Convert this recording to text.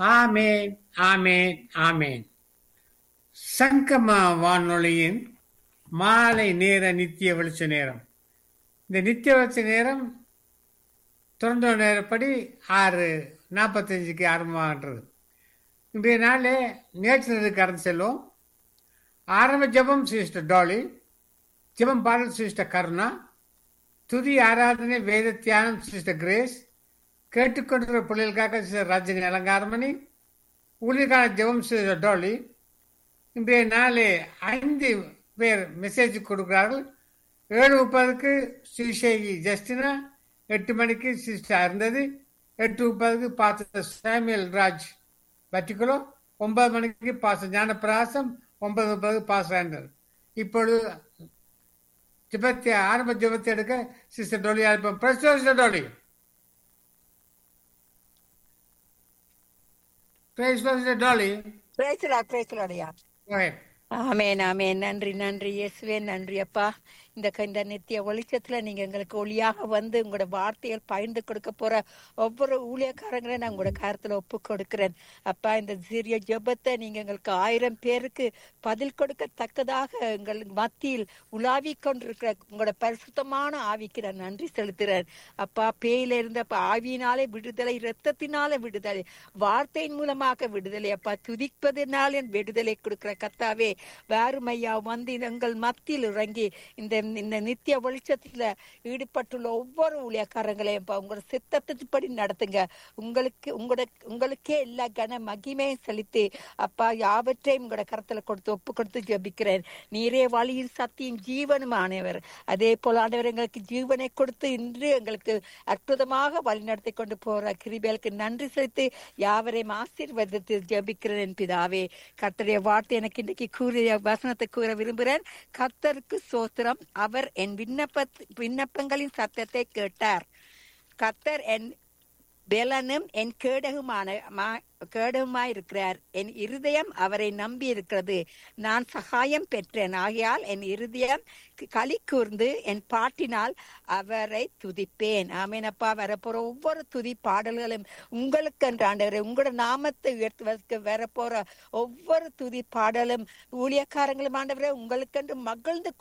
ஆமேன் ஆமேன் ஆமேன் சங்கமா வானொலியின் மாலை நேர நித்திய வெளிச்ச நேரம் இந்த நித்திய வெளிச்ச நேரம் திறந்த நேரப்படி ஆறு நாற்பத்தஞ்சுக்கு ஆரம்பமாகின்றது இன்றைய நாளே நேற்று கடந்து செல்வோம் ஆரம்ப ஜெபம் சிஸ்டர் டாலி ஜெபம் பாடல் சிஸ்டர் கருணா துதி ஆராதனை வேத தியானம் சிஸ்டர் கிரேஸ் கேட்டுக்கொண்டிருக்கிற பிள்ளைகளுக்காக சிஸ்டர் ரஜினி அலங்காரமணி ஊழியர்கான ஜெபம் சிஸ்டர் டாலி இன்றைய நாளே ஐந்து பேர் மெசேஜ் கொடுக்கிறார்கள் ஏழு முப்பதுக்கு ஸ்ரீசேகி ஜஸ்டினா எட்டு மணிக்கு சிஸ்டர் இருந்தது எட்டு முப்பதுக்கு பாச சாமியல் ராஜ் பட்டிக்குலோ ஒன்பது மணிக்கு பாச ஞானப்பிராசம் ஒன்பது முப்பதுக்கு பாச ஆண்டர் இப்பொழுது ஜபத்தை ஆரம்ப ஜபத்தை எடுக்க சிஸ்டர் டோலி அனுப்போம் பிரஸ்டோ sister Dolly Praise the Lord, Dolly. பிரேசலா பிரேசலாடையா Go ahead. ஆமேன் ஆமேன் நன்றி நன்றி இயேசுவே நன்றி அப்பா இந்த க- இந்த நித்திய வெளிச்சத்துல நீங்க எங்களுக்கு ஒளியாக வந்து உங்களோட வார்த்தைகள் பகிர்ந்து கொடுக்க போற ஒவ்வொரு ஊழியக்காரங்களை நான் உங்களோட கருத்துல ஒப்பு கொடுக்கிறேன் அப்பா இந்த சிறிய ஜெபத்தை நீங்க எங்களுக்கு ஆயிரம் பேருக்கு பதில் கொடுக்கத்தக்கதாக எங்கள் மத்தியில் உலாவி கொண்டிருக்கிற உங்களோட பரிசுத்தமான ஆவிக்கு நான் நன்றி செலுத்துறேன் அப்பா பேயில இருந்த அப்ப ஆவியினாலே விடுதலை இரத்தத்தினால விடுதலை வார்த்தையின் மூலமாக விடுதலை அப்பா துதிப்பதினாலே விடுதலை கொடுக்கிற கத்தாவே வேறுமையா வந்து எங்கள் மத்தியில் இறங்கி இந்த இந்த நித்திய வெளிச்சத்துல ஈடுபட்டுள்ள ஒவ்வொரு ஊழியக்காரங்களையும் அப்பா உங்களோட சித்தத்தின்படி நடத்துங்க உங்களுக்கு உங்களோட உங்களுக்கே எல்லா கன மகிமையும் செலுத்தி அப்பா யாவற்றையும் உங்களோட கரத்துல கொடுத்து ஒப்பு கொடுத்து ஜெபிக்கிறேன் நீரே வழியில் சத்தியும் ஜீவனும் ஆனவர் அதே போல ஆண்டவர் எங்களுக்கு ஜீவனை கொடுத்து இன்று எங்களுக்கு அற்புதமாக வழிநடத்தி கொண்டு போற கிருபேலுக்கு நன்றி செலுத்தி யாவரையும் ஆசீர்வதித்து ஜெபிக்கிறேன் என் பிதாவே கர்த்தருடைய வார்த்தை எனக்கு இன்றைக்கு கூறிய வசனத்தை கூற விரும்புகிறேன் கர்த்தருக்கு சோத்திரம் அவர் என் விண்ணப்ப விண்ணப்பங்களின் சத்தத்தை கேட்டார் கர்த்தர் என் பெலனும் என் கேடகுமான மா- கேடகமாயிருக்கிறார் என் இருதயம் அவரை நம்பி இருக்கிறது நான் சகாயம் பெற்றேன் ஆகையால் என் இருதயம் களி கூர்ந்து என் பாட்டினால் அவரை துதிப்பேன் ஆமேன் அப்பா வரப்போற ஒவ்வொரு துதி பாடல்களும் உங்களுக்கு என்று ஆண்டவரே உங்களோட நாமத்தை உயர்த்துவதற்கு வரப்போற ஒவ்வொரு துதி பாடலும் ஊழியக்காரங்களும் ஆண்டவரே உங்களுக்கென்று மகிழ்ந்து